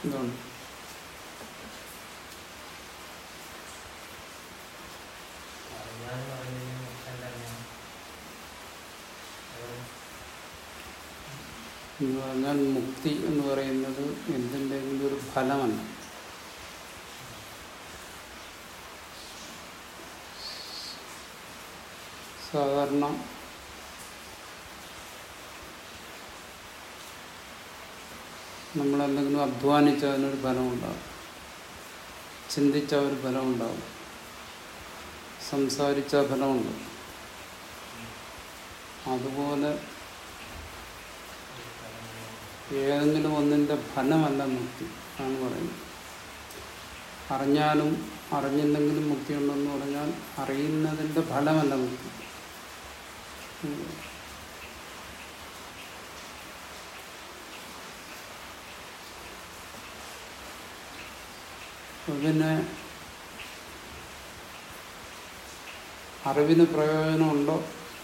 എന്താണ് അറിയാന്ന് പറയുന്നതിന് മോക്ഷം തന്നെയാണ് അത് എന്ന് പറഞ്ഞാൽ മുക്തി എന്ന് പറയുന്നത് എന്തിൻ്റെങ്കിലും ഒരു ഫലമല്ല സാധാരണ നമ്മളെന്തെങ്കിലും അധ്വാനിച്ച അതിനൊരു ഫലമുണ്ടാകും ചിന്തിച്ച ഒരു ഫലമുണ്ടാകും സംസാരിച്ച ഫലമുണ്ട് അതുപോലെ ഏതെങ്കിലും ഒന്നിൻ്റെ ഫലമല്ല മുക്തി ആണ് പറയുന്നത് അറിഞ്ഞാലും അറിഞ്ഞില്ലെങ്കിലും മുക്തി ഉണ്ടെന്ന് പറഞ്ഞാൽ അറിയുന്നതിൻ്റെ ഫലമല്ല മുക്തി ഉം. അപ്പൊ പിന്നെ അറിവിന് പ്രയോജനമുണ്ടോ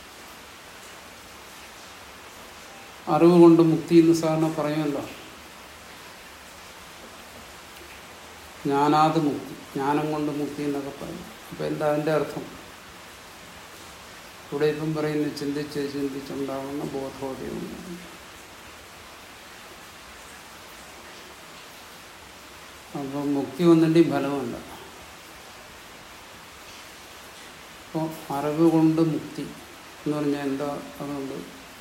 അറിവ് കൊണ്ട് മുക്തി എന്ന് സാറിന് പറയുമല്ലോ ജ്ഞാനാത് മുക്തി ജ്ഞാനം കൊണ്ട് മുക്തി എന്നൊക്കെ പറയും അപ്പം എന്താ അതിൻ്റെ അർത്ഥം ഇവിടെ ഇപ്പം പറയുന്നു ചിന്തിച്ച് ചിന്തിച്ചുണ്ടാകുന്ന ബോധോദയം അപ്പം മുക്തി ഒന്നിൻ്റെയും ഫലമല്ല അപ്പോൾ അറിവ് കൊണ്ട് മുക്തി എന്ന് പറഞ്ഞാൽ എന്താ അതുകൊണ്ട്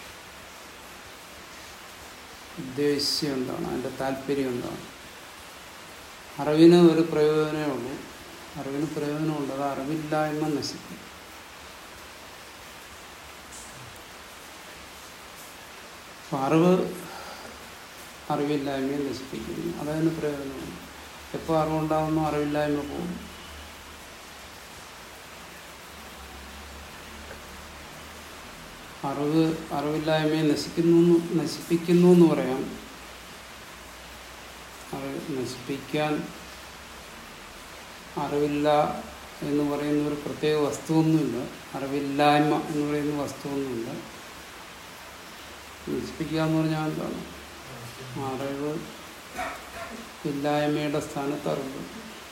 ഉദ്ദേശ്യം എന്താണ് അതിൻ്റെ താല്പര്യം എന്താണ് അറിവിന് ഒരു പ്രയോജനമേ ഉള്ളൂ അറിവിന് പ്രയോജനമുണ്ട് അത് അറിവില്ലായ്മ നശിക്കും അപ്പം അറിവ് അറിവില്ലായ്മയെ നശിപ്പിക്കുന്നു അതതിന് പ്രയോജനമുണ്ട് എപ്പോൾ അറിവുണ്ടാകുന്നു അറിവില്ലായ്മ പോകും അറിവ് അറിവില്ലായ്മയെ നശിക്കുന്നു എന്ന്- നശിപ്പിക്കുന്നു എന്ന് പറയാം അറിവ് നശിപ്പിക്കാൻ അറിവില്ല എന്ന് പറയുന്ന ഒരു പ്രത്യേക വസ്തുവൊന്നുമില്ല അറിവില്ലായ്മ എന്ന് പറയുന്ന വസ്തുവൊന്നുമില്ല നശിപ്പിക്കുക എന്ന് പറഞ്ഞാൽ എന്താണ് അറിവ് ഇല്ലായ്മയുടെ സ്ഥാനത്ത് അറിവ്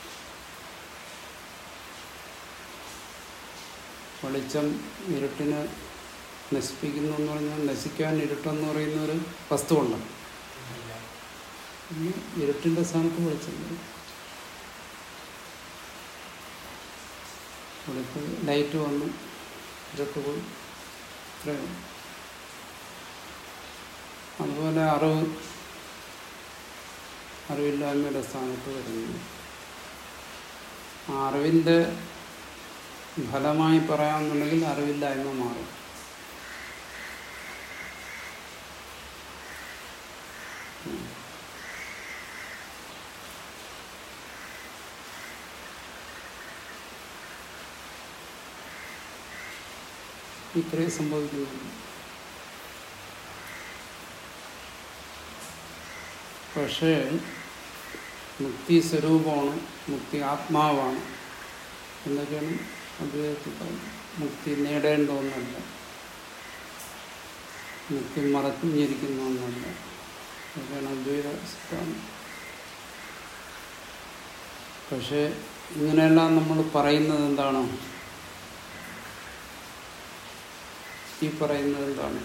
വെളിച്ചം ഇരുട്ടിനെ നശിപ്പിക്കുന്നു എന്ന് പറഞ്ഞാൽ നശിക്കാൻ ഇരുട്ടെന്ന് പറയുന്ന ഒരു വസ്തുവുണ്ട് ഇല്ല. പിന്നെ ഇരുട്ടിൻ്റെ സ്ഥാനത്ത് വെളിച്ചം വരും. വെളുപ്പ് ലൈറ്റ് വന്നു ഇരുട്ട് പോയി ഇത്രയും അതുപോലെ അറിവ് അറിവില്ലായ്മയുടെ സ്ഥാനത്ത് വരുന്നു ആ അറിവിൻ്റെ ഫലമായി പറയാമെന്നുണ്ടെങ്കിൽ അറിവില്ലായ്മ മാറും ഇത്രയും സംഭവിക്കുന്നുണ്ട് പക്ഷേ മുക്തി സ്വരൂപമാണ് മുക്തി ആത്മാവാണ് എന്നൊക്കെയാണ് അദ്വൈതത്തിൽ പറയുന്നത് മുക്തി നേടേണ്ട ഒന്നല്ല മുക്തി മറഞ്ഞിരിക്കുന്ന ഒന്നല്ല അതൊക്കെയാണ് അദ്വൈത സിദ്ധാന്തം പക്ഷേ ഇങ്ങനെയെല്ലാം നമ്മൾ പറയുന്നത് എന്താണ് ഈ പറയുന്നത് എന്താണ്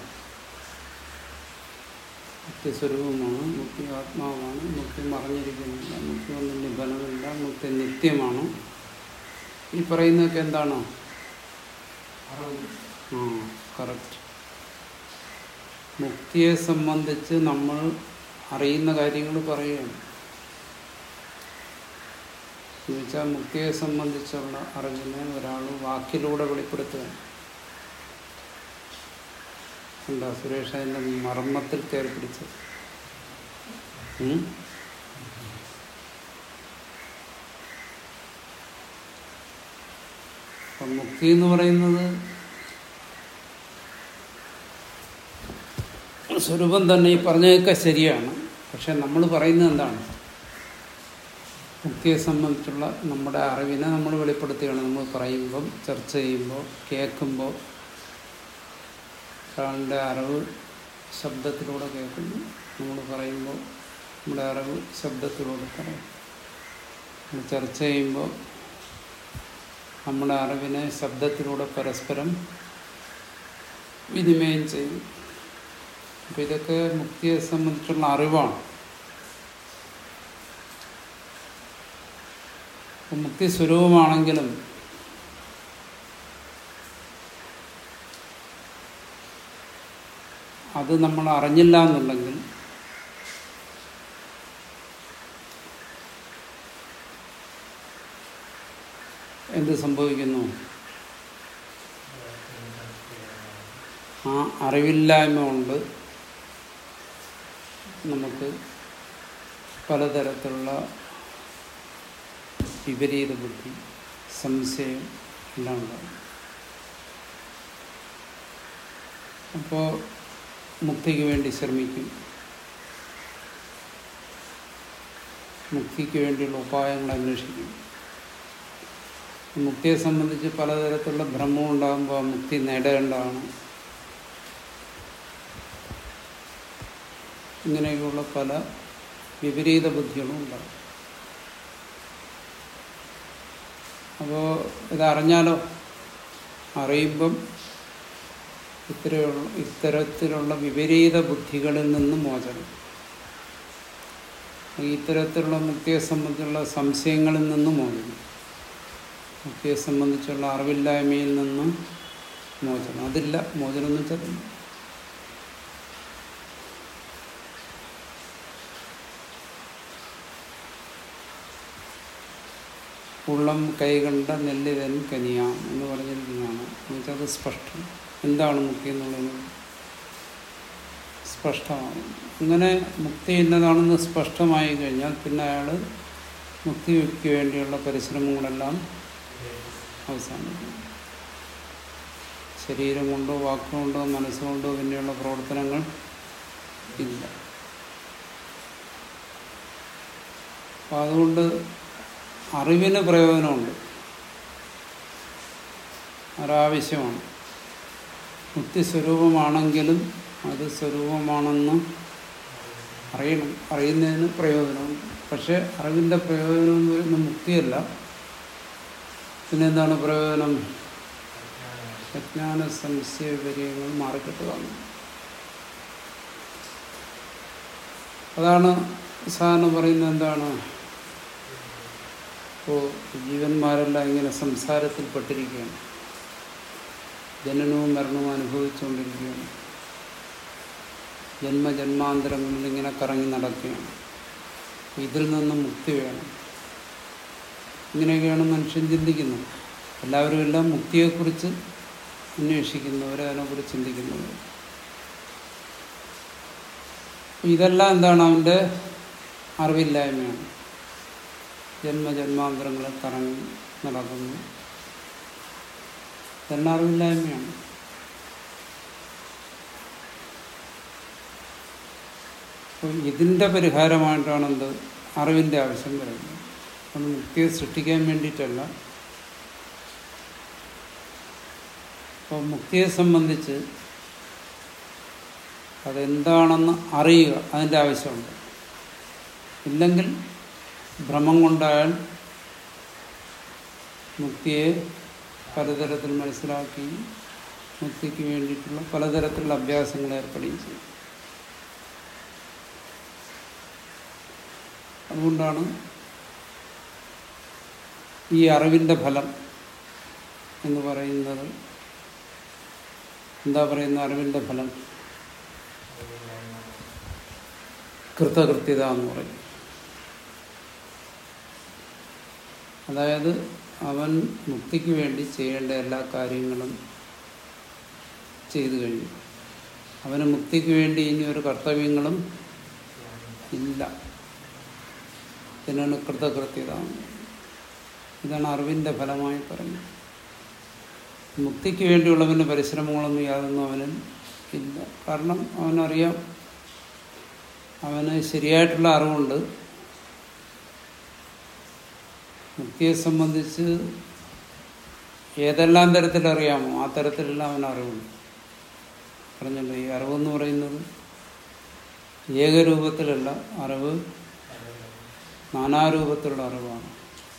മുക്തി സ്വരൂപമാണ് മുക്തി ആത്മാവാണ് മുക്തി മറഞ്ഞിരിക്കുന്നില്ല മുക്തി ഒന്നിൻ്റെ ഫലമില്ല മുക്തി നിത്യമാണ് ഈ പറയുന്നതൊക്കെ എന്താണ് അറിവ് ആ കറക്റ്റ് മുക്തിയെ സംബന്ധിച്ച് നമ്മൾ അറിയുന്ന കാര്യങ്ങൾ പറയുകയാണ് എന്നുവെച്ചാൽ മുക്തിയെ സംബന്ധിച്ചുള്ള അറിവിനെ ഒരാൾ വാക്കിലൂടെ വെളിപ്പെടുത്തുകയാണ് എന്താ സുരേഷ് അതിൻ്റെ മർമ്മത്തിൽ കയറി പിടിച്ചത് ഉം? അപ്പം മുക്തി എന്ന് പറയുന്നത് സ്വരൂപം തന്നെ ഈ പറഞ്ഞതൊക്കെ ശരിയാണ് പക്ഷെ നമ്മൾ പറയുന്നത് എന്താണ് മുക്തിയെ സംബന്ധിച്ചുള്ള നമ്മുടെ അറിവിനെ നമ്മൾ വെളിപ്പെടുത്തുകയാണ് നമ്മൾ പറയുമ്പം ചർച്ച ചെയ്യുമ്പോൾ കേൾക്കുമ്പോൾ ഒരാളുടെ അറിവ് ശബ്ദത്തിലൂടെ കേൾക്കുന്നു നമ്മൾ പറയുമ്പോൾ നമ്മുടെ അറിവ് ശബ്ദത്തിലൂടെ പറയാം നമ്മൾ ചർച്ച ചെയ്യുമ്പോൾ നമ്മുടെ അറിവിനെ ശബ്ദത്തിലൂടെ പരസ്പരം വിനിമയം ചെയ്യും അപ്പം ഇതൊക്കെ മുക്തിയെ സംബന്ധിച്ചുള്ള അറിവാണ് അപ്പം മുക്തി സ്വരൂപമാണെങ്കിലും അത് നമ്മൾ അറിഞ്ഞില്ല എന്നുണ്ടെങ്കിൽ എന്ത് സംഭവിക്കുന്നു ആ അറിവില്ലായ്മ കൊണ്ട് നമുക്ക് പലതരത്തിലുള്ള വിപരീത ബുദ്ധി സംശയം എല്ലാം ഉണ്ടാകും അപ്പോൾ മുക്തിക്ക് വേണ്ടി ശ്രമിക്കും മുക്തിക്ക് വേണ്ടിയുള്ള ഉപായങ്ങൾ അന്വേഷിക്കും മുക്തിയെ സംബന്ധിച്ച് പലതരത്തിലുള്ള ഭ്രമം ഉണ്ടാകുമ്പോൾ മുക്തി നേടേണ്ടതാണ് ഇങ്ങനെയൊക്കെയുള്ള പല വിപരീത ബുദ്ധികളും ഉണ്ടാകും അപ്പോൾ ഇതറിഞ്ഞാലോ അറിയുമ്പം ഇത്തരമുള്ള ഇത്തരത്തിലുള്ള വിപരീത ബുദ്ധികളിൽ നിന്ന് മോചനം ഇത്തരത്തിലുള്ള മുക്തിയെ സംബന്ധിച്ചുള്ള സംശയങ്ങളിൽ നിന്ന് മോചനം മുക്തിയെ സംബന്ധിച്ചുള്ള അറിവില്ലായ്മയിൽ നിന്നും മോചനം അതില്ല മോചനം എന്ന് വെച്ചാൽ ഉള്ളം കൈകണ്ട നെല്ലിതൻ കനിയാം എന്ന് പറഞ്ഞിരിക്കുന്നതാണ് എന്നുവെച്ചാൽ അത് സ്പഷ്ടം എന്താണ് മുക്തി എന്നുള്ളത് സ്പഷ്ടമാണ് ഇങ്ങനെ മുക്തി എന്നതാണെന്ന് സ്പഷ്ടമായി കഴിഞ്ഞാൽ പിന്നെ അയാൾ മുക്തിക്ക് വേണ്ടിയുള്ള പരിശ്രമങ്ങളെല്ലാം അവസാനിക്കും ശരീരം കൊണ്ടോ വാക്കുകൊണ്ടോ മനസ്സുകൊണ്ടോ പിന്നെയുള്ള പ്രവർത്തനങ്ങൾ ഇല്ല അപ്പം അതുകൊണ്ട് അറിവിന് പ്രയോജനമുണ്ട് ഒരാവശ്യമാണ് മുക്തി സ്വരൂപമാണെങ്കിലും അത് സ്വരൂപമാണെന്ന് അറിയണം അറിയുന്നതിന് പ്രയോജനമുണ്ട് പക്ഷെ അറിവിൻ്റെ പ്രയോജനം എന്ന് പറയുന്നത് മുക്തിയല്ല പിന്നെന്താണ് പ്രയോജനം അജ്ഞാന സംശയ വിപര്യങ്ങൾ മാറിക്കിട്ടുകയാണ് അതാണ് സാധാരണ പറയുന്നത് എന്താണ് ഇപ്പോൾ ജീവന്മാരെല്ലാം ഇങ്ങനെ സംസാരത്തിൽപ്പെട്ടിരിക്കുകയാണ് ജനനവും മരണവും അനുഭവിച്ചുകൊണ്ടിരിക്കുകയാണ് ജന്മജന്മാന്തരങ്ങളിൽ ഇങ്ങനെ കറങ്ങി നടക്കുകയാണ് ഇതിൽ നിന്നും മുക്തി വേണം ഇങ്ങനെയൊക്കെയാണ് മനുഷ്യൻ ചിന്തിക്കുന്നത് എല്ലാവരും എല്ലാം മുക്തിയെക്കുറിച്ച് അന്വേഷിക്കുന്നവർ അതിനെക്കുറിച്ച് ചിന്തിക്കുന്നവർ ഇതെല്ലാം എന്താണ് അവൻ്റെ അറിവില്ലായ്മയാണ് ജന്മജന്മാന്തരങ്ങളെ കറങ്ങി നടക്കുന്നു ഇതെല്ലാം അറിവില്ലായ്മയാണ് അപ്പോൾ ഇതിൻ്റെ പരിഹാരമായിട്ടാണ് എന്ത് അറിവിൻ്റെ ആവശ്യം വരുന്നത് അത് മുക്തിയെ സൃഷ്ടിക്കാൻ വേണ്ടിയിട്ടല്ല അപ്പോൾ മുക്തിയെ സംബന്ധിച്ച് അതെന്താണെന്ന് അറിയുക അതിൻ്റെ ആവശ്യമുണ്ട് ഇല്ലെങ്കിൽ ഭ്രമം കൊണ്ടയാൽ മുക്തിയെ പലതരത്തിൽ മനസ്സിലാക്കി മുക്തിക്ക് വേണ്ടിയിട്ടുള്ള പലതരത്തിലുള്ള അഭ്യാസങ്ങൾ ഏർപ്പെടുകയും ചെയ്യും അതുകൊണ്ടാണ് ഈ അറിവിൻ്റെ ഫലം എന്ന് പറയുന്നത് എന്താ പറയുന്ന അറിവിൻ്റെ ഫലം കൃതകൃത്യത എന്ന് പറയും അതായത് അവൻ മുക്തിക്ക് വേണ്ടി ചെയ്യേണ്ട എല്ലാ കാര്യങ്ങളും ചെയ്തു കഴിഞ്ഞു അവന് മുക്തിക്ക് വേണ്ടി ഇനി ഒരു കർത്തവ്യങ്ങളും ഇല്ല ഇതിനാണ് കൃതകൃത്യത ഇതാണ് അറിവിൻ്റെ ഫലമായി പറയുന്നത് മുക്തിക്ക് വേണ്ടിയുള്ളവൻ്റെ പരിശ്രമങ്ങളൊന്നും യാതൊന്നും അവന് ഇല്ല കാരണം അവനറിയാം അവന് ശരിയായിട്ടുള്ള അറിവുണ്ട് മുക്തിയെ സംബന്ധിച്ച് ഏതെല്ലാം തരത്തിലറിയാമോ ആ തരത്തിലെല്ലാം അവൻ അറിവുണ്ട് പറഞ്ഞല്ലോ ഈ അറിവെന്ന് പറയുന്നത് ഏകരൂപത്തിലല്ല അറിവ് നാനാരൂപത്തിലുള്ള അറിവാണ്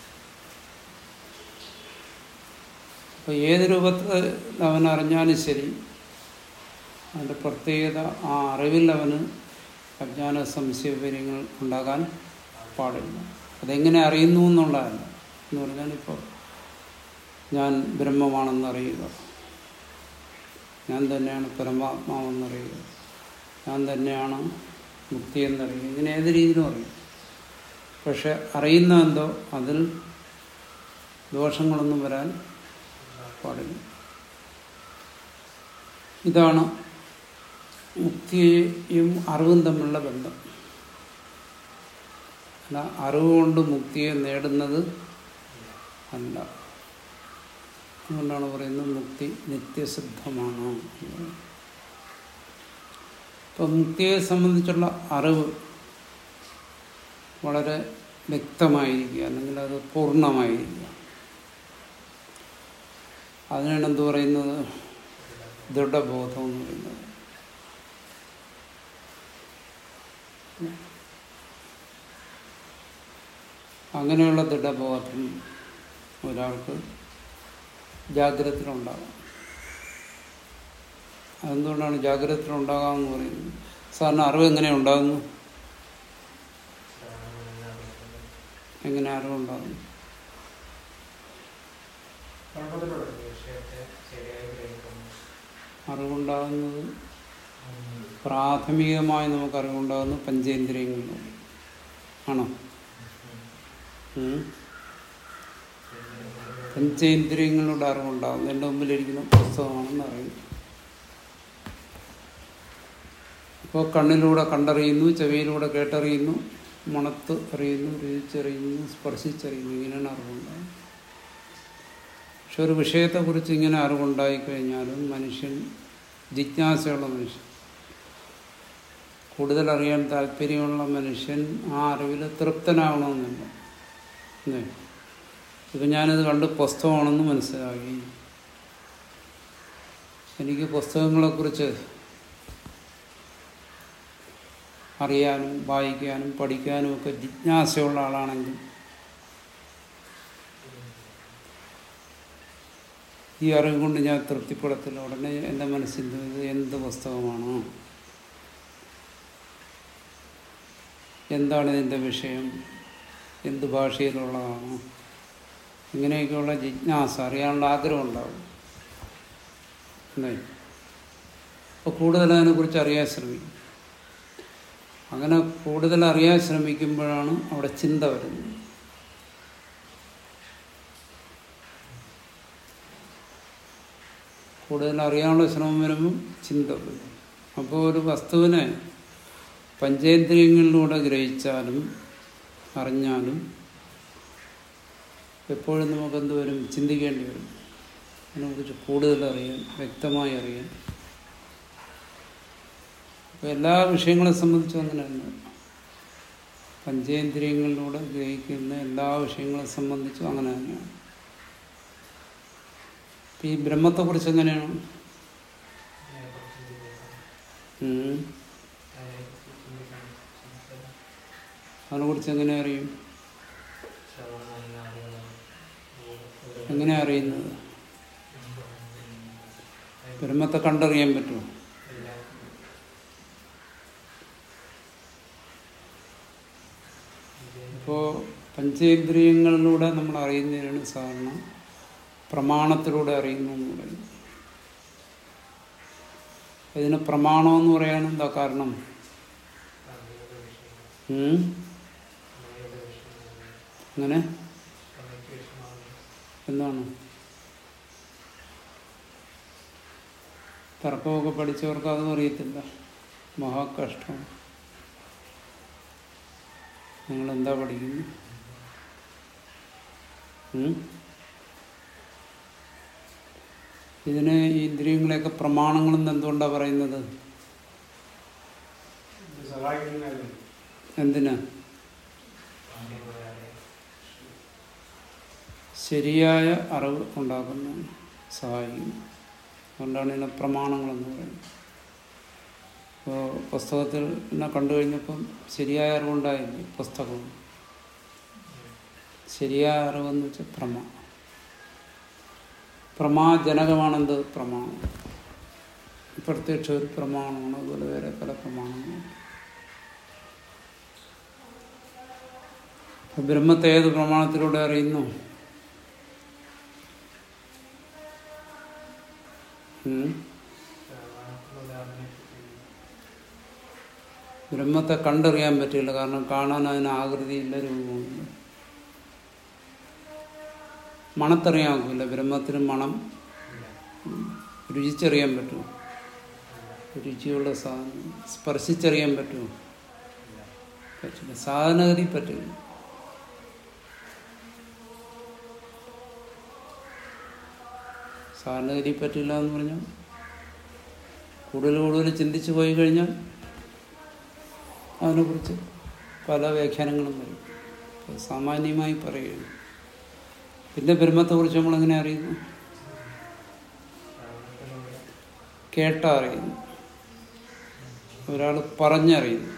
അപ്പോൾ ഏത് രൂപത്തിൽ അവൻ അറിഞ്ഞാലും ശരി അതിൻ്റെ പ്രത്യേകത ആ അറിവിൽ അവന് അജ്ഞാന സംശയവിവരങ്ങൾ ഉണ്ടാകാൻ പാടില്ല അതെങ്ങനെ അറിയുന്നു എന്നുള്ളതല്ല എന്ന് പറഞ്ഞാൽ ഇപ്പോൾ ഞാൻ ബ്രഹ്മമാണെന്ന് അറിയുക ഞാൻ തന്നെയാണ് പരമാത്മാവെന്നറിയുക ഞാൻ തന്നെയാണ് മുക്തി എന്നറിയുക ഇങ്ങനെ ഏത് രീതിയിലും അറിയും പക്ഷെ അറിയുന്ന എന്തോ അതിൽ ദോഷങ്ങളൊന്നും വരാൻ പാടില്ല ഇതാണ് മുക്തിയും അറിവും തമ്മിലുള്ള ബന്ധം അല്ല അറിവ് കൊണ്ട് മുക്തിയെ നേടുന്നത് അല്ല അതുകൊണ്ടാണ് പറയുന്നത് മുക്തി നിത്യസിദ്ധമാണ് ഇപ്പം മുക്തിയെ സംബന്ധിച്ചുള്ള അറിവ് വളരെ വ്യക്തമായിരിക്കുക അല്ലെങ്കിൽ അത് പൂർണ്ണമായിരിക്കുക അതിനാണ് എന്ത് പറയുന്നത് ദൃഢബോധം എന്ന് പറയുന്നത് അങ്ങനെയുള്ള ദൃഢബോധം ഒരാൾക്ക് ജാഗ്രതത്തിലുണ്ടാകാം അതെന്തുകൊണ്ടാണ് ജാഗ്രതത്തിലുണ്ടാകാമെന്ന് പറയുന്നത് സാറിന് അറിവ് എങ്ങനെ ഉണ്ടാകുന്നു എങ്ങനെ അറിവുണ്ടാകുന്നു കുഴപ്പത്തിലുള്ള വിഷയത്തെ ശരിയായി ഗ്രഹിക്കുന്നു അറിവുണ്ടാകുന്നത് പ്രാഥമികമായി നമുക്ക് അറിവുണ്ടാകുന്നത് പഞ്ചേന്ദ്രിയങ്ങളിലൂടെ ആണോ ഉം? പഞ്ചേന്ദ്രിയങ്ങളുടെ അറിവുണ്ടാകുന്നു എൻ്റെ മുമ്പിലിരിക്കുന്ന പുസ്തകമാണെന്ന് അറിയും ഇപ്പോൾ കണ്ണിലൂടെ കണ്ടറിയുന്നു ചെവിയിലൂടെ കേട്ടറിയുന്നു മണത്ത് അറിയുന്നു രുചിച്ചറിയുന്നു സ്പർശിച്ചറിയുന്നു ഇങ്ങനെയാണ് അറിവുണ്ടാകുന്നത് പക്ഷെ ഒരു വിഷയത്തെക്കുറിച്ച് ഇങ്ങനെ അറിവുണ്ടായിക്കഴിഞ്ഞാലും മനുഷ്യൻ ജിജ്ഞാസയുള്ള മനുഷ്യൻ കൂടുതൽ അറിയാൻ താല്പര്യമുള്ള മനുഷ്യൻ ആ അറിവിൽ തൃപ്തനാവണമെന്നില്ല അല്ലേ ഇപ്പം ഞാനിത് കണ്ട് പുസ്തകമാണെന്ന് മനസ്സിലാക്കി എനിക്ക് പുസ്തകങ്ങളെക്കുറിച്ച് അറിയാനും വായിക്കാനും പഠിക്കാനും ഒക്കെ ജിജ്ഞാസയുള്ള ആളാണെങ്കിൽ ഈ അറിവ് കൊണ്ട് ഞാൻ തൃപ്തിപ്പെടത്തില്ല ഉടനെ എൻ്റെ മനസ്സിൽ ഇത് എന്ത് പുസ്തകമാണ് എന്താണ് ഇതിൻ്റെ വിഷയം എന്ത് ഭാഷയിലുള്ളതാണ് ഇങ്ങനെയൊക്കെയുള്ള ജിജ്ഞാസ അറിയാനുള്ള ആഗ്രഹം ഉണ്ടാവും അല്ലേ അപ്പോൾ കൂടുതൽ അതിനെക്കുറിച്ച് അറിയാൻ ശ്രമിക്കും അങ്ങനെ കൂടുതൽ അറിയാൻ ശ്രമിക്കുമ്പോഴാണ് അവിടെ ചിന്ത വരുന്നത് കൂടുതൽ അറിയാനുള്ള ശ്രമം വരുമ്പം ചിന്ത വരും അപ്പോൾ ഒരു വസ്തുവിനെ പഞ്ചേന്ദ്രിയങ്ങളിലൂടെ ഗ്രഹിച്ചാലും അറിഞ്ഞാലും എപ്പോഴും നമുക്കെന്ത് വരും ചിന്തിക്കേണ്ടി വരും അതിനെക്കുറിച്ച് കൂടുതൽ അറിയാൻ വ്യക്തമായി അറിയാൻ അപ്പോൾ എല്ലാ വിഷയങ്ങളെ സംബന്ധിച്ചും അങ്ങനെയാണ് പഞ്ചേന്ദ്രിയങ്ങളിലൂടെ ഗ്രഹിക്കുന്ന എല്ലാ വിഷയങ്ങളെ സംബന്ധിച്ചും അങ്ങനെ തന്നെയാണ് ഇപ്പം ഈ ബ്രഹ്മത്തെക്കുറിച്ച് എങ്ങനെയാണ് അതിനെക്കുറിച്ച് ചിന്തിക്കണം. ഉം. അതിനെക്കുറിച്ച് ചിന്തിക്കണം. ചിന്തിക്കണം. അതിനെക്കുറിച്ച് എങ്ങനെ അറിയും ശ്രവണം എന്ന അറിയണം. ഒരു- എങ്ങനെ അറിയുന്നത് ബ്രഹ്മത്തെ കണ്ടറിയാൻ പറ്റുമോ ഇല്ല. ഇപ്പോൾ പഞ്ചേന്ദ്രിയങ്ങളിലൂടെ നമ്മൾ അറിയുന്നതിനാണ് സാധാരണ പ്രമാണത്തിലൂടെ അറിയുന്നു എന്ന് പറയുന്നത് ഇതിന് പ്രമാണം എന്ന് പറയാൻ എന്താ കാരണം അറിയുടെ വിഷയം. ഉം? അറിയുടെ വിഷയം. അങ്ങനെ സമയത്ത് വിഷയമാണ്. എന്താണ് തർക്കമൊക്കെ പഠിച്ചവർക്ക് അതും അറിയത്തില്ല മഹാകഷ്ടം നിങ്ങൾ എന്താ പഠിക്കുന്നു ഉം? ഇതിന് ഈ ഇന്ദ്രിയങ്ങളെയൊക്കെ പ്രമാണങ്ങളെന്ന് എന്തുകൊണ്ടാണ് പറയുന്നത് എന്തിനാ അറിവുകളെ അറിയാം. ശരിയായ അറിവ് ഉണ്ടാക്കുന്നതിന് സഹായിക്കുന്നു അതുകൊണ്ടാണ് ഇതിനെ പ്രമാണങ്ങളെന്ന് പറയുന്നത് ഇപ്പോൾ പുസ്തകത്തിൽ എന്നെ കണ്ടു കഴിഞ്ഞപ്പം ശരിയായ അറിവുണ്ടായില്ലേ പുസ്തകം ശരിയായ അറിവെന്ന് വെച്ചാൽ പ്രമ പ്രമാജനകമാണെന്ത് പ്രമാണം പ്രത്യക്ഷ ഒരു പ്രമാണമാണ് അതുപോലെ വേറെ പല പ്രമാണങ്ങളുണ്ട് അപ്പൊ ബ്രഹ്മത്തെ ഏത് പ്രമാണത്തിലൂടെ അറിയുന്നു ഉം? ബ്രഹ്മത്തെ കണ്ടറിയാൻ പറ്റില്ല കാരണം കാണാൻ അതിന് ആകൃതിയില്ല രൂപമില്ല മണത്തറിയാൻ ഒക്കില്ല ബ്രഹ്മത്തിന് മണം രുചിച്ചറിയാൻ പറ്റുമോ രുചിയുള്ള സാധനം സ്പർശിച്ചറിയാൻ പറ്റുമോ പറ്റില്ല സാധനഗതി പറ്റില്ല സാധനഗതി പറ്റില്ല എന്ന് പറഞ്ഞാൽ കൂടുതൽ കൂടുതൽ ചിന്തിച്ചു പോയി കഴിഞ്ഞാൽ അതിനെക്കുറിച്ച് പല വ്യാഖ്യാനങ്ങളും വരും അപ്പോൾ സാമാന്യമായി പറയുകയാണ് പിന്നെ ബ്രഹ്മത്തെക്കുറിച്ച് നമ്മളെങ്ങനെ അറിയുന്നു കേട്ട അറിയുന്നു ഒരാൾ പറഞ്ഞറിയുന്നു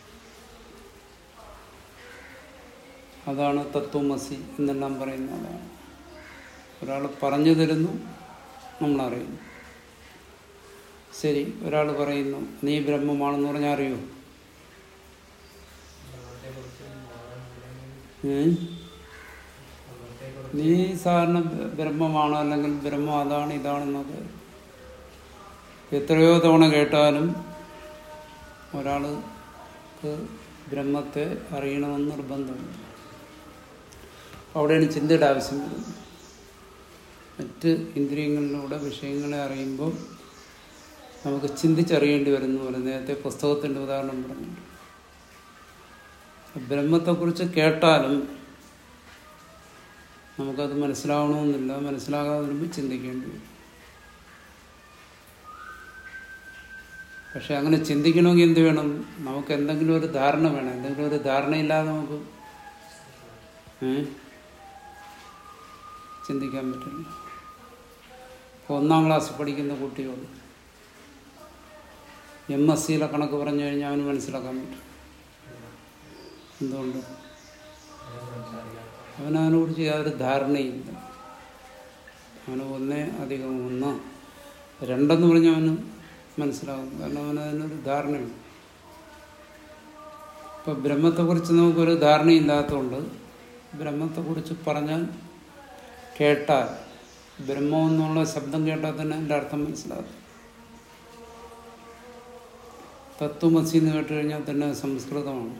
അതാണ് തത്വമസി എന്നെല്ലാം പറയുന്ന അതാണ് ഒരാൾ പറഞ്ഞു തരുന്നു നമ്മളറിയുന്നു ശരി ഒരാൾ പറയുന്നു നീ ബ്രഹ്മമാണെന്ന് പറഞ്ഞാൽ അറിയൂ ഏ? നീ സാധാരണ ബ്രഹ്മമാണോ അല്ലെങ്കിൽ ബ്രഹ്മം അതാണ് ഇതാണെന്നൊക്കെ എത്രയോ തവണ കേട്ടാലും ഒരാൾക്ക് ബ്രഹ്മത്തെ അറിയണമെന്ന് നിർബന്ധമില്ല അവിടെയാണ് ചിന്തയുടെ ആവശ്യം വരുന്നത് മറ്റ് ഇന്ദ്രിയങ്ങളിലൂടെ വിഷയങ്ങളെ അറിയുമ്പോൾ നമുക്ക് ചിന്തിച്ചറിയേണ്ടി വരുന്നു പോലെ നേരത്തെ പുസ്തകത്തിൻ്റെ ഉദാഹരണം പറഞ്ഞിട്ടുണ്ട് ബ്രഹ്മത്തെക്കുറിച്ച് കേട്ടാലും നമുക്കത് മനസ്സിലാവണമെന്നില്ല മനസ്സിലാകാതെ വരുമ്പോൾ ചിന്തിക്കേണ്ടി വരും പക്ഷെ അങ്ങനെ ചിന്തിക്കണമെങ്കിൽ എന്ത് വേണം നമുക്ക് എന്തെങ്കിലും ഒരു ധാരണ വേണം എന്തെങ്കിലും ഒരു ധാരണയില്ലാതെ നമുക്ക് ഏ? ചിന്തിക്കാൻ പറ്റില്ല ഇപ്പോൾ ഒന്നാം ക്ലാസ്സിൽ പഠിക്കുന്ന കുട്ടിയോട് എം എസ് സിയിലെ കണക്ക് പറഞ്ഞു കഴിഞ്ഞാൽ അവന് മനസ്സിലാക്കാൻ പറ്റും എന്തുകൊണ്ട് അവനതിനെക്കുറിച്ച് യാതൊരു ധാരണയില്ല അവന് ഒന്നേ അധികം ഒന്ന് രണ്ടെന്ന് പറഞ്ഞാൽ അവന് മനസ്സിലാകും കാരണം അവനതിനൊരു ധാരണയുണ്ട് ഇപ്പം ബ്രഹ്മത്തെക്കുറിച്ച് നമുക്കൊരു ധാരണയില്ലാത്തതുകൊണ്ട് ബ്രഹ്മത്തെക്കുറിച്ച് പറഞ്ഞാൽ കേട്ടാൽ ബ്രഹ്മം എന്നുള്ള ശബ്ദം കേട്ടാൽ തന്നെ എൻ്റെ അർത്ഥം മനസ്സിലാകും തത്വമസി എന്ന് കേട്ട് കഴിഞ്ഞാൽ തന്നെ സംസ്കൃതമാണ്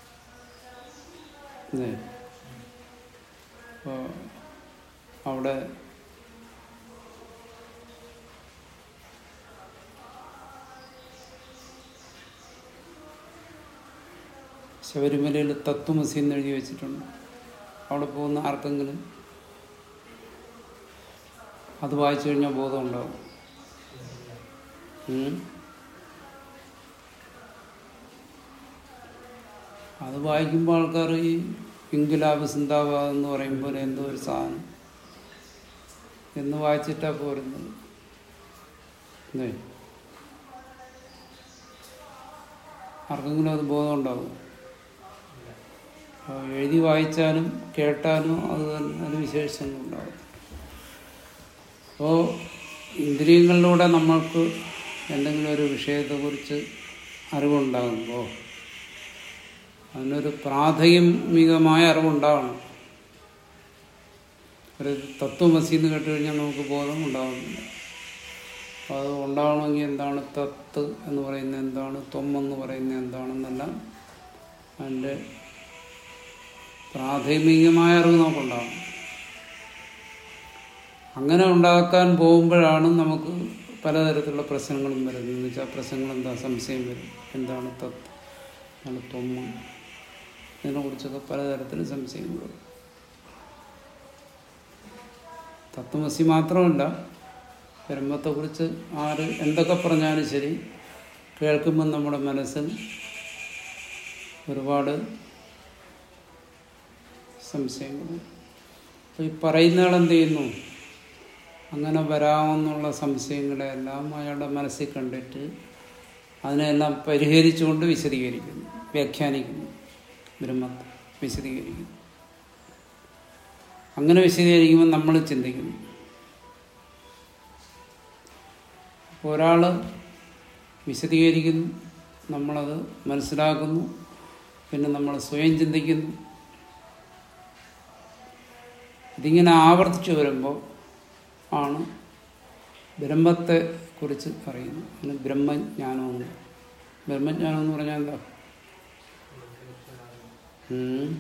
അല്ലേ അപ്പോൾ അവിടെ ശബരിമലയിൽ തത്വമസി എന്ന് എഴുതി വെച്ചിട്ടുണ്ട് അവിടെ പോകുന്ന ആർക്കെങ്കിലും അത് വായിച്ചു കഴിഞ്ഞാൽ ബോധം ഉണ്ടാവും ഉം. അത് വായിക്കുമ്പോൾ ആൾക്കാർ ഈ ഇൻകുലാബ് സിന്താബാദ് എന്ന് പറയുമ്പോൾ എന്തോ ഒരു സാധനം എന്ന് വായിച്ചിട്ടാ പോരുന്നത് അല്ലേ ആർക്കെങ്കിലും അത് ബോധം ഉണ്ടാവും അപ്പോൾ എഴുതി വായിച്ചാലും കേട്ടാലും അത് തന്നെ അതിന് വിശേഷമൊന്നും ഉണ്ടാവും അപ്പോൾ ഇന്ദ്രിയങ്ങളിലൂടെ നമ്മൾക്ക് എന്തെങ്കിലും ഒരു വിഷയത്തെക്കുറിച്ച് അറിവുണ്ടാകുമ്പോൾ അതിനൊരു പ്രാഥമികമായ അറിവുണ്ടാവണം ഒരു തത്വമസി എന്ന് കേട്ട് കഴിഞ്ഞാൽ നമുക്ക് ബോധം ഉണ്ടാവുന്നില്ല അപ്പോൾ അത് ഉണ്ടാവണമെങ്കിൽ എന്താണ് തത്ത് എന്ന് പറയുന്നത് എന്താണ് ത്വം എന്ന് പറയുന്നത് എന്താണെന്നെല്ലാം അതിൻ്റെ പ്രാഥമികമായ അറിവ് നമുക്കുണ്ടാവണം അങ്ങനെ ഉണ്ടാക്കാൻ പോകുമ്പോഴാണ് നമുക്ക് പലതരത്തിലുള്ള പ്രശ്നങ്ങളും വരുന്നത് എന്ന് വെച്ചാൽ പ്രശ്നങ്ങൾ എന്താ സംശയം വരും എന്താണ് തത്ത് എന്താണ് ത്വമ്മ ഇതിനെക്കുറിച്ചൊക്കെ പലതരത്തിൽ സംശയങ്ങൾ വരും തത്വമസി മാത്രമല്ല ബ്രഹ്മത്തെക്കുറിച്ച് ആര് എന്തൊക്കെ പറഞ്ഞാലും ശരി കേൾക്കുമ്പോൾ നമ്മുടെ മനസ്സിൽ ഒരുപാട് സംശയങ്ങൾ അപ്പോൾ ഈ പറയുന്നയാൾ എന്ത് ചെയ്യുന്നു അങ്ങനെ വരാമെന്നുള്ള സംശയങ്ങളെല്ലാം അയാളുടെ മനസ്സിൽ കണ്ടിട്ട് അതിനെല്ലാം പരിഹരിച്ചുകൊണ്ട് വിശദീകരിക്കുന്നു വ്യാഖ്യാനിക്കുന്നു ബ്രഹ്മത്തെ വിശദീകരിക്കുന്നു അങ്ങനെ വിശദീകരിക്കുമ്പോൾ നമ്മൾ ചിന്തിക്കുന്നു അപ്പോൾ ഒരാൾ വിശദീകരിക്കുന്നു നമ്മളത് മനസ്സിലാക്കുന്നു പിന്നെ നമ്മൾ സ്വയം ചിന്തിക്കുന്നു ഇതിങ്ങനെ ആവർത്തിച്ചു വരുമ്പോൾ ആണ് ബ്രഹ്മത്തെ കുറിച്ച് അറിയുന്നു അതിന് ബ്രഹ്മജ്ഞാനമെന്ന് ബ്രഹ്മജ്ഞാനം എന്ന് പറഞ്ഞാൽ എന്താ ഉം.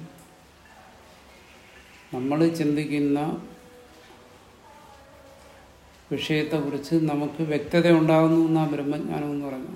നമ്മൾ ചിന്തിക്കുന്ന വിഷയത്തെക്കുറിച്ച് നമുക്ക് വ്യക്തത ഉണ്ടാകുന്നു എന്നാ ബ്രഹ്മജ്ഞാനം എന്ന് പറയുന്നത്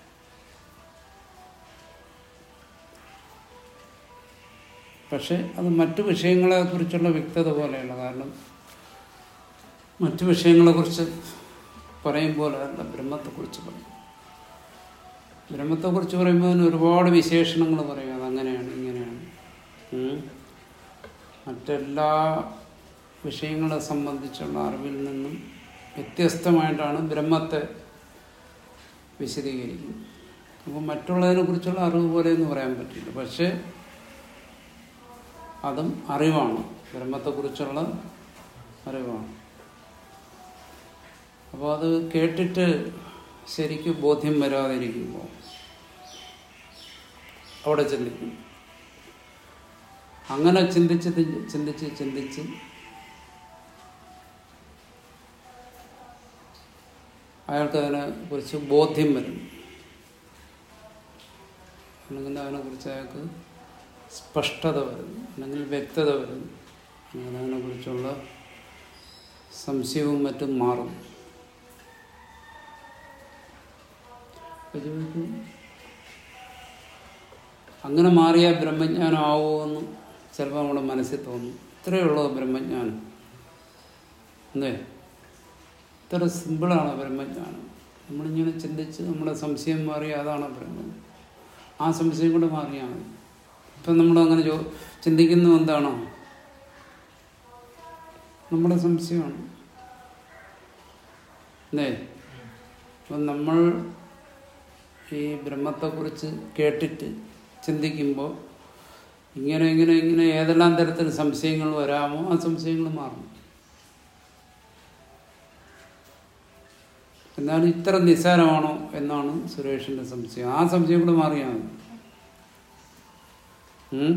പക്ഷെ അത് മറ്റു വിഷയങ്ങളെ കുറിച്ചുള്ള വ്യക്തത പോലെയല്ല കാരണം മറ്റു വിഷയങ്ങളെക്കുറിച്ച് പറയുമ്പോൾ അല്ല ബ്രഹ്മത്തെക്കുറിച്ച് പറയും ബ്രഹ്മത്തെക്കുറിച്ച് പറയുമ്പോൾ അതിന് ഒരുപാട് വിശേഷണങ്ങൾ പറയും അതങ്ങനെയാണ് ഇങ്ങനെയാണ് ഉം. മറ്റെല്ലാ വിഷയങ്ങളെ സംബന്ധിച്ചുള്ള അറിവിൽ നിന്നും വ്യത്യസ്തമായിട്ടാണ് ബ്രഹ്മത്തെ വിശദീകരിക്കുന്നത് അപ്പോൾ മറ്റുള്ളതിനെ കുറിച്ചുള്ള അറിവ് പോലെ എന്ന് പറയാൻ പറ്റില്ല പക്ഷേ അതും അറിവാണ് ബ്രഹ്മത്തെക്കുറിച്ചുള്ള അറിവാണ് അപ്പോൾ അത് കേട്ടിട്ട് ശരിക്ക് ബോധ്യം വരാതിരിക്കുമ്പോൾ അവിടെ ചിന്തിക്കും അങ്ങനെ ചിന്തിച്ച് തി- ചിന്തിച്ച് ചിന്തിച്ച് അയാൾക്ക് അതിനെ കുറിച്ച് ബോധ്യം വരും അല്ലെങ്കിൽ അതിനെക്കുറിച്ച് അയാൾക്ക് സ്പഷ്ടത വരുന്നു അല്ലെങ്കിൽ വ്യക്തത വരുന്നു അല്ലെങ്കിൽ അതിനെക്കുറിച്ചുള്ള സംശയവും മറ്റും മാറും അപ്പൊ ചോദിക്കും, അങ്ങനെ മാറിയ ബ്രഹ്മജ്ഞാനം ആവുമെന്ന് ചിലപ്പോൾ നമ്മുടെ മനസ്സിൽ തോന്നും ഇത്രയേ ഉള്ളൂ ബ്രഹ്മജ്ഞാനം എന്തേ ഇത്ര സിമ്പിളാണ് ബ്രഹ്മജ്ഞാനം നമ്മളിങ്ങനെ ചിന്തിച്ച് നമ്മുടെ സംശയം മാറി അതാണ് ബ്രഹ്മം ആ സംശയം കൂടെ മാറിയാൽ മതി ഇപ്പം നമ്മളങ്ങനെ ചോ ചിന്തിക്കുന്നു എന്താണോ നമ്മുടെ സംശയമാണ് അല്ലേ അപ്പം നമ്മൾ ഈ ബ്രഹ്മത്തെക്കുറിച്ച് കേട്ടിട്ട് ചിന്തിക്കുമ്പോൾ ഇങ്ങനെ ഇങ്ങനെ ഇങ്ങനെ ഏതെല്ലാം തരത്തിൽ സംശയങ്ങൾ വരാമോ ആ സംശയങ്ങൾ മാറും എന്നാലും ഇത്ര നിസ്സാരമാണോ എന്നാണ് സുരേഷിന്റെ സംശയം ആ സംശയം കൂടെ മാറിയാൽ മതി ഉം?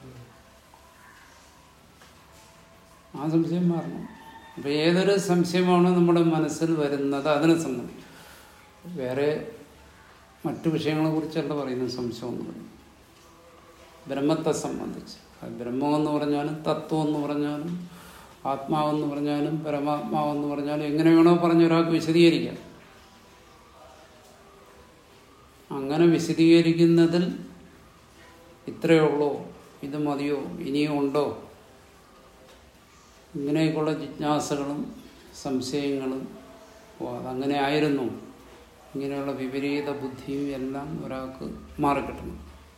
ആ സംശയം മാറണം അപ്പൊ ഏതൊരു സംശയമാണോ നമ്മുടെ മനസ്സിൽ വരുന്നത് അതിനെ സംബന്ധിച്ച് വേറെ മറ്റു വിഷയങ്ങളെ കുറിച്ചല്ല പറയുന്നത് സംശയം എന്ന് പറയുന്നത് ബ്രഹ്മത്തെ സംബന്ധിച്ച് അത് ബ്രഹ്മമെന്ന് പറഞ്ഞാലും തത്വം എന്ന് പറഞ്ഞാലും ആത്മാവെന്ന് പറഞ്ഞാലും പരമാത്മാവെന്ന് പറഞ്ഞാലും എങ്ങനെ വേണോ പറഞ്ഞ ഒരാൾക്ക് വിശദീകരിക്കാം അങ്ങനെ വിശദീകരിക്കുന്നതിൽ ഇത്രയേ ഉള്ളോ ഇത് മതിയോ ഇനിയും ഉണ്ടോ ഇങ്ങനെയൊക്കെയുള്ള ജിജ്ഞാസകളും സംശയങ്ങളും ഓ അതങ്ങനെ ആയിരുന്നു ഇങ്ങനെയുള്ള വിപരീത ബുദ്ധിയും എല്ലാം ഒരാൾക്ക് മാറിക്കിട്ടണം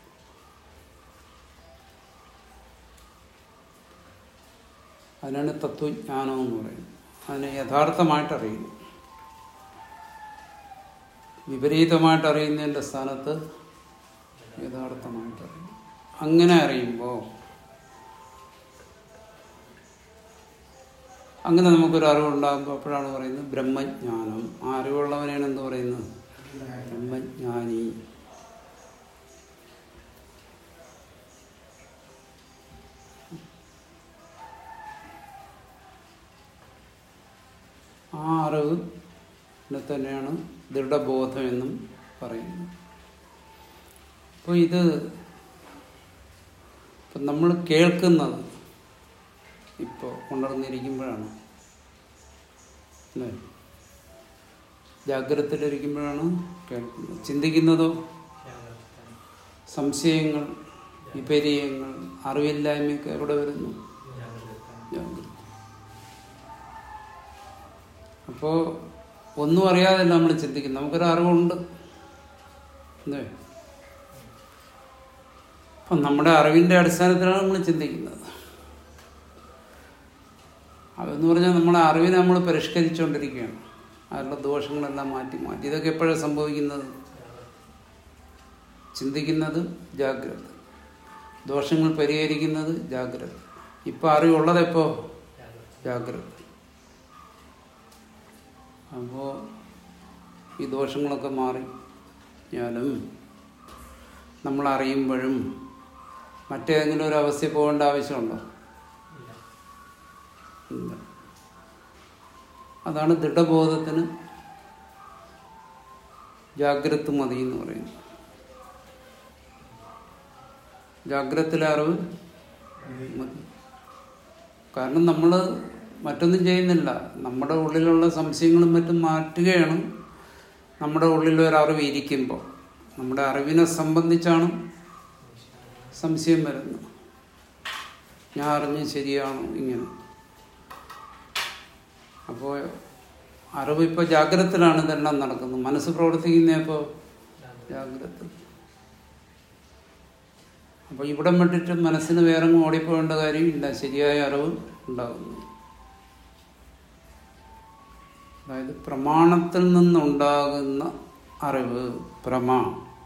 അതിനാണ് തത്വജ്ഞാനം എന്ന് പറയുന്നത് അതിനെ യഥാർത്ഥമായിട്ട് അറിയുന്നു വിപരീതമായിട്ട് അറിയുന്നതിൻ്റെ സ്ഥാനത്ത് യഥാർത്ഥമായിട്ട് അറിയുന്നു അങ്ങനെ അറിയുമ്പോൾ അങ്ങനെ നമുക്കൊരു അറിവുണ്ടാകുമ്പോൾ അപ്പോഴാണ് പറയുന്നത് ബ്രഹ്മജ്ഞാനം ആ അറിവുള്ളവനെയാണ് എന്ത് പറയുന്നത് ബ്രഹ്മജ്ഞാനി ആ അറിവ് തന്നെയാണ് ദൃഢബോധം എന്നും പറയുന്നത് അപ്പോൾ ഇത് ഇപ്പം നമ്മൾ കേൾക്കുന്നത് ഇപ്പോൾ ഉണർന്നിരിക്കുമ്പോഴാണ് അല്ലേ ജാഗ്രതയിലിരിക്കുമ്പോഴാണ് കേൾക്കുന്നത് ചിന്തിക്കുന്നതോ സംശയങ്ങൾ വിപര്യങ്ങൾ അറിവില്ലായ്മയൊക്കെ എവിടെ വരുന്നു ജാഗ്രത അപ്പോൾ ഒന്നും അറിയാതെ നമ്മൾ ചിന്തിക്കുന്നു നമുക്കൊരു അറിവുണ്ട് അല്ലേ അപ്പം നമ്മുടെ അറിവിൻ്റെ അടിസ്ഥാനത്തിലാണ് നമ്മൾ ചിന്തിക്കുന്നത് അതെന്ന് പറഞ്ഞാൽ നമ്മളെ അറിവിനെ നമ്മൾ പരിഷ്കരിച്ചുകൊണ്ടിരിക്കുകയാണ് അതിലുള്ള ദോഷങ്ങളെല്ലാം മാറ്റി മാറ്റി ഇതൊക്കെ എപ്പോഴാണ് സംഭവിക്കുന്നത് ചിന്തിക്കുന്നത് ജാഗ്രത ദോഷങ്ങൾ പരിഹരിക്കുന്നത് ജാഗ്രത ഇപ്പം അറിവുള്ളതെപ്പോ ജാഗ്രത അപ്പോൾ ഈ ദോഷങ്ങളൊക്കെ മാറി ഞാനും നമ്മൾ അറിയുമ്പോഴും മറ്റേതെങ്കിലും ഒരു അവസ്ഥയിൽ പോകേണ്ട ആവശ്യമുണ്ടോ ഇല്ല അതാണ് ദൃഢബോധത്തിന് ജാഗ്രത മതി എന്ന് പറയുന്നത് ജാഗ്രതത്തിലെ അറിവ് മതി കാരണം നമ്മൾ മറ്റൊന്നും ചെയ്യുന്നില്ല നമ്മുടെ ഉള്ളിലുള്ള സംശയങ്ങളും മറ്റും മാറ്റുകയാണ് നമ്മുടെ ഉള്ളിൽ ഒരു അറിവ് ഇരിക്കുമ്പോൾ നമ്മുടെ അറിവിനെ സംബന്ധിച്ചാണ് സംശയം വരുന്നത് ഞാൻ അറിഞ്ഞ് ശരിയാണോ ഇങ്ങനെ അപ്പോൾ അറിവ് ഇപ്പോൾ ജാഗ്രതത്തിലാണ് ഇതെല്ലാം നടക്കുന്നത് മനസ്സ് പ്രവർത്തിക്കുന്നപ്പോൾ ജാഗ്രത അപ്പോൾ ഇവിടം വിട്ടിട്ട് മനസ്സിന് വേറെ ഓടിപ്പോകേണ്ട കാര്യമില്ല ശരിയായ അറിവ് ഉണ്ടാകുന്നു അതായത് പ്രമാണത്തിൽ നിന്നുണ്ടാകുന്ന അറിവ് പ്രമാ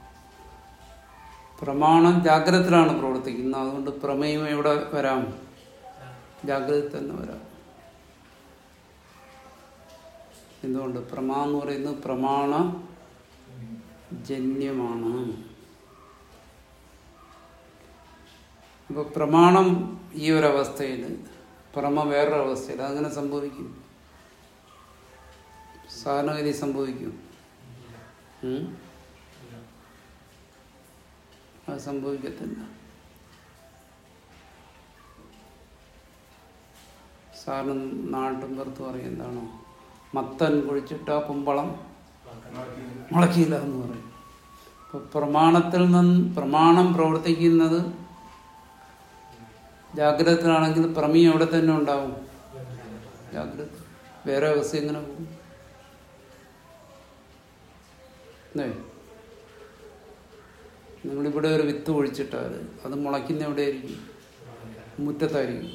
പ്രമാണം ജാഗ്രതത്തിലാണ് പ്രവർത്തിക്കുന്നത് അതുകൊണ്ട് പ്രമേയം എവിടെ വരാം ജാഗ്രത തന്നെ വരാം എന്തുകൊണ്ട് പ്രമാ എന്ന് പറയുന്നത് പ്രമാണ ജന്യമാണ് അപ്പൊ പ്രമാണം ഈ ഒരവസ്ഥയിൽ പ്രമ വേറൊരവസ്ഥയിൽ അതങ്ങനെ സംഭവിക്കും സാധാരണഗതി സംഭവിക്കും ഉം? അത് സംഭവിക്കത്തില്ല സാറിന് നാട്ടും പുറത്ത് പറയും എന്താണോ മത്തൻ കുഴിച്ചിട്ട കുമ്പളം മുളക്കിയില്ല എന്ന് പറയും അപ്പൊ പ്രമാണത്തിൽ നിന്ന് പ്രമാണം പ്രവർത്തിക്കുന്നത് ജാഗ്രതത്തിലാണെങ്കിൽ പ്രമീ അവിടെ തന്നെ ഉണ്ടാവും ജാഗ്രത വേറെ അവസ്ഥ എങ്ങനെ പോകും അല്ലേ നിങ്ങളിവിടെ ഒരു വിത്ത് ഒഴിച്ചിട്ടാൽ അത് മുളയ്ക്കുന്ന എവിടെയായിരിക്കും മുറ്റത്തായിരിക്കും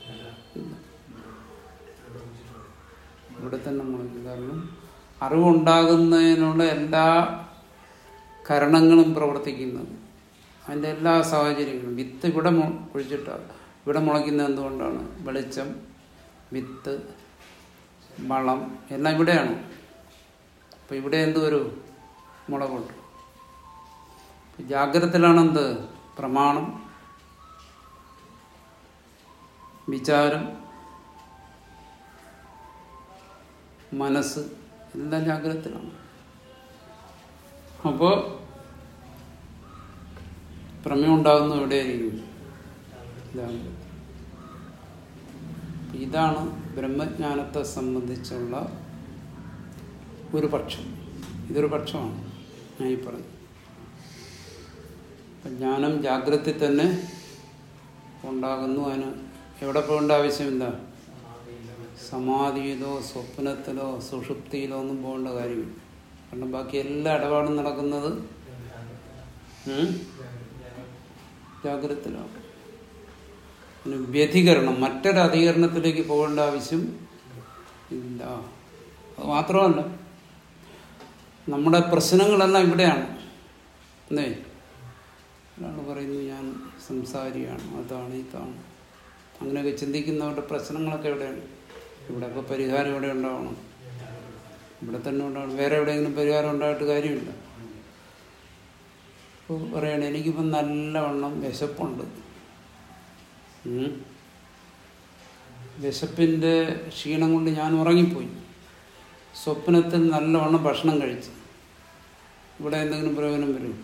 ഇവിടെ തന്നെ മുളയ്ക്കും കാരണം അറിവുണ്ടാകുന്നതിനുള്ള എല്ലാ കരണങ്ങളും പ്രവർത്തിക്കുന്നത് അതിൻ്റെ എല്ലാ സാഹചര്യങ്ങളും വിത്ത് ഇവിടെ മു- ഒഴിച്ചിട്ടാൽ ഇവിടെ മുളയ്ക്കുന്നത് എന്തുകൊണ്ടാണ് വെളിച്ചം വിത്ത് വളം എല്ലാം ഇവിടെയാണ് അപ്പം ഇവിടെ എന്ത് വരും മുള കൊണ്ടു ജാഗ്രതത്തിലാണെന്ത് പ്രമാണം വിചാരം മനസ്സ് എല്ലാം ജാഗ്രതത്തിലാണ് അപ്പോൾ പ്രമേയം ഉണ്ടാകുന്നത് എവിടെയായിരിക്കും ജാഗ്രത ഇതാണ് ബ്രഹ്മജ്ഞാനത്തെ സംബന്ധിച്ചുള്ള ഒരു പക്ഷം ഇതൊരു പക്ഷമാണ് ഞാൻ ഈ പറഞ്ഞത് അപ്പം ജ്ഞാനം ജാഗ്രതയിൽ തന്നെ ഉണ്ടാകുന്നു അതിന് എവിടെ പോകേണ്ട ആവശ്യമില്ല സമാധിയിലോ സ്വപ്നത്തിലോ സുഷുപ്തിയിലോ ഒന്നും പോകേണ്ട കാര്യമില്ല കാരണം ബാക്കി എല്ലാ ഇടപാടും നടക്കുന്നത് ഉം, ജാഗ്രതത്തിലാണ് പിന്നെ വ്യതികരണം മറ്റൊരു അധികരണത്തിലേക്ക് പോകേണ്ട ആവശ്യം ഇല്ല അത് മാത്രമല്ല നമ്മുടെ പ്രശ്നങ്ങളെല്ലാം ഇവിടെയാണ് അല്ലേ ഒരാൾ പറയുന്നു ഞാൻ സംസാരിയാണ് അതാണ് ഇതാണ് അങ്ങനെയൊക്കെ ചിന്തിക്കുന്നവരുടെ പ്രശ്നങ്ങളൊക്കെ എവിടെയാണ് ഇവിടെ ഇപ്പോൾ പരിഹാരം എവിടെ ഉണ്ടാവണം ഇവിടെ തന്നെ ഉണ്ടാവണം വേറെ എവിടെയെങ്കിലും പരിഹാരം ഉണ്ടായിട്ട് കാര്യമില്ല ഇപ്പോൾ പറയണേ എനിക്കിപ്പം നല്ലവണ്ണം വിശപ്പുണ്ട് ഉം. വിശപ്പിൻ്റെ ക്ഷീണം കൊണ്ട് ഞാൻ ഉറങ്ങിപ്പോയി സ്വപ്നത്തിൽ നല്ലവണ്ണം ഭക്ഷണം കഴിച്ചു ഇവിടെ എന്തെങ്കിലും പ്രയോജനം വരും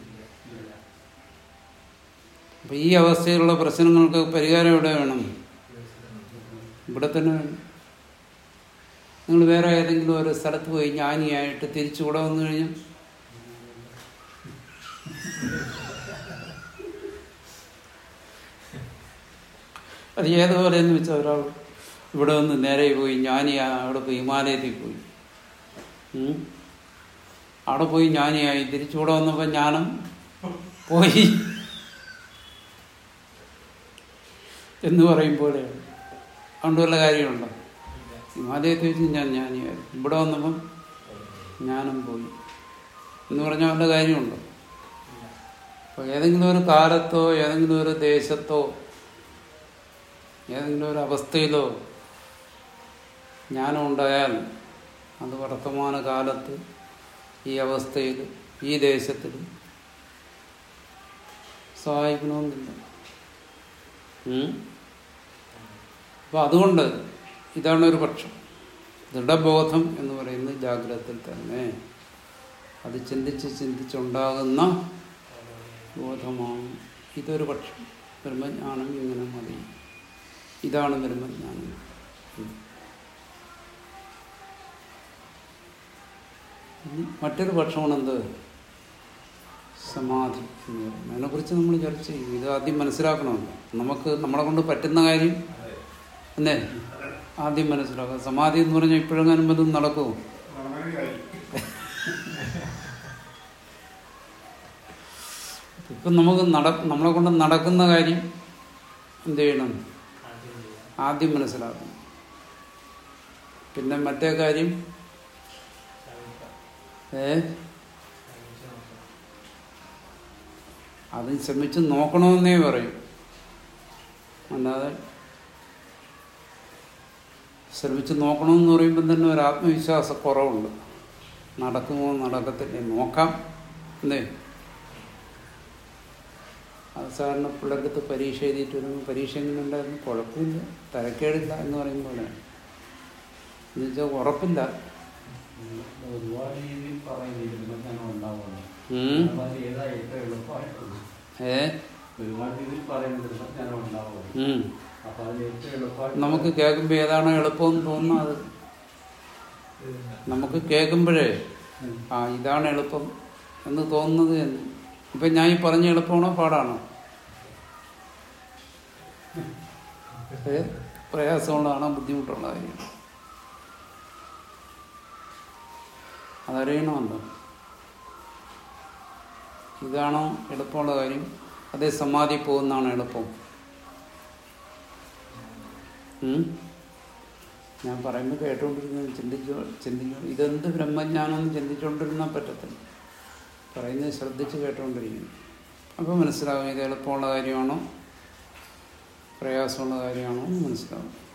അപ്പൊ ഈ അവസ്ഥയിലുള്ള പ്രശ്നങ്ങൾക്ക് പരിഹാരം എവിടെ വേണം ഇവിടെ തന്നെ വേണം നിങ്ങൾ വേറെ ഏതെങ്കിലും ഒരു സ്ഥലത്ത് പോയി ജ്ഞാനിയായിട്ട് തിരിച്ചു കൂടെ വന്നു കഴിഞ്ഞാൽ അത് ഏതുപോലെ എന്ന് വെച്ചാൽ ഒരാൾ ഇവിടെ വന്ന് നേരെ പോയി ജ്ഞാനി അവിടെ പോയി ഹിമാലയത്തിൽ പോയി ഉം. അവിടെ പോയി ജ്ഞാനിയായി തിരിച്ചുകൂടെ വന്നപ്പോൾ ജ്ഞാനം പോയി എന്ന് പറയും പോലെയാണ് അതുകൊണ്ട് വല്ല കാര്യമുണ്ടോ ഹിമാലയത്തിൽ വെച്ച് ഞാൻ ജ്ഞാനിയായി ഇവിടെ വന്നപ്പം ജ്ഞാനം പോയി എന്ന് പറഞ്ഞാൽ വല്ല കാര്യമുണ്ടോ അപ്പോൾ ഏതെങ്കിലും ഒരു കാലത്തോ ഏതെങ്കിലും ഒരു ദേശത്തോ ഏതെങ്കിലും ഒരു അവസ്ഥയിലോ ജ്ഞാനം ഉണ്ടായാൽ അത് വർത്തമാന കാലത്ത് ഈ അവസ്ഥയിൽ ഈ ദശത്തിൽ സഹായിക്കണമെന്നില്ല ഉം? അപ്പൊ അതുകൊണ്ട് ഇതാണ് ഒരു പക്ഷം ദൃഢബോധം എന്ന് പറയുന്നത് ജാഗ്രതത്തിൽ തന്നെ അത് ചിന്തിച്ച് ചിന്തിച്ചുണ്ടാകുന്ന ബോധമാണ് ഇതൊരു പക്ഷം ബ്രഹ്മജ്ഞാനം ഇങ്ങനെ മതി ഇതാണ് ബ്രഹ്മജ്ഞാനം ഉം. ഇനി മറ്റൊരു പക്ഷമാണ് എന്ത് സമാധി എന്ന് പറയുന്നത് അതിനെക്കുറിച്ച് നമ്മൾ ചർച്ച ചെയ്യും ഇത് ആദ്യം മനസ്സിലാക്കണമല്ലോ നമുക്ക് നമ്മളെ കൊണ്ട് പറ്റുന്ന കാര്യം അല്ലേ ആദ്യം മനസ്സിലാക്കുക സമാധി എന്ന് പറഞ്ഞാൽ ഇപ്പോഴെങ്ങാനും വല്ലതും നടക്കുമോ ഇപ്പം നമുക്ക് നട നമ്മളെ കൊണ്ട് നടക്കുന്ന കാര്യം എന്ത് ചെയ്യണം ആദ്യം ചെയ്യാം ആദ്യം മനസ്സിലാക്കണം പിന്നെ മറ്റേ കാര്യം ശ്രമിക്കാം ഏ ശ്രമിച്ച് നോക്കാം അത് ശ്രമിച്ച് നോക്കണമെന്നേ പറയും അല്ലാതെ ശ്രമിച്ച് നോക്കണമെന്ന് പറയുമ്പോൾ തന്നെ ഒരു ആത്മവിശ്വാസ കുറവുണ്ട് നടക്കുമോ നടക്കത്തില്ലേ നോക്കാം എന്തേ അവസാന പിള്ളേർക്ക് പരീക്ഷ എഴുതിയിട്ട് വരുമ്പോൾ പരീക്ഷ എങ്ങനെ ഉണ്ടായിരുന്നു കുഴപ്പമില്ല തരക്കേടില്ല എന്ന് പറയും പോലെ എന്നുവെച്ചാൽ ഉറപ്പില്ല ഒരുപാട് രീതിയിൽ പറയുന്നില്ല ഞാൻ ഉണ്ടാവുന്നു ഉം. ഏതാ ഏറ്റവും എളുപ്പമായിട്ടുള്ളൂ ഏ ഒരുപാട് രീതിയിൽ പറയുന്നുണ്ട് ഞാൻ ഉണ്ടാവുന്നു ഉം. അപ്പൊ അത് ഏറ്റവും എളുപ്പമായിട്ട് നമുക്ക് കേൾക്കുമ്പോൾ ഏതാണോ എളുപ്പമെന്ന് തോന്നുന്നത് ഇത് നമുക്ക് കേൾക്കുമ്പോഴേ ആ ഇതാണ് എളുപ്പം എന്ന് തോന്നുന്നത് എന്ന് ഇപ്പം ഞാൻ ഈ പറഞ്ഞ എളുപ്പമാണോ പാടാണോ ഏ പ്രയാസമുള്ളതാണോ ബുദ്ധിമുട്ടുള്ള കാര്യമാണ് അതറിയണമല്ലോ ഇതാണോ എളുപ്പമുള്ള കാര്യം അതേ സമാധി പോകുന്നതാണോ എളുപ്പം ഉം? ഞാൻ പറയുമ്പോൾ കേട്ടുകൊണ്ടിരുന്ന ചിന്തിച്ചു ചിന്തിച്ചു ഇതെന്ത് ബ്രഹ്മജ്ഞാനം എന്ന് ചിന്തിച്ചുകൊണ്ടിരുന്നാൽ പറ്റത്തില്ല പറയുന്നത് ശ്രദ്ധിച്ച് കേട്ടുകൊണ്ടിരിക്കുന്നു അപ്പോൾ മനസ്സിലാവും ഇത് എളുപ്പമുള്ള കാര്യമാണോ പ്രയാസമുള്ള കാര്യമാണോ എന്ന് മനസ്സിലാവും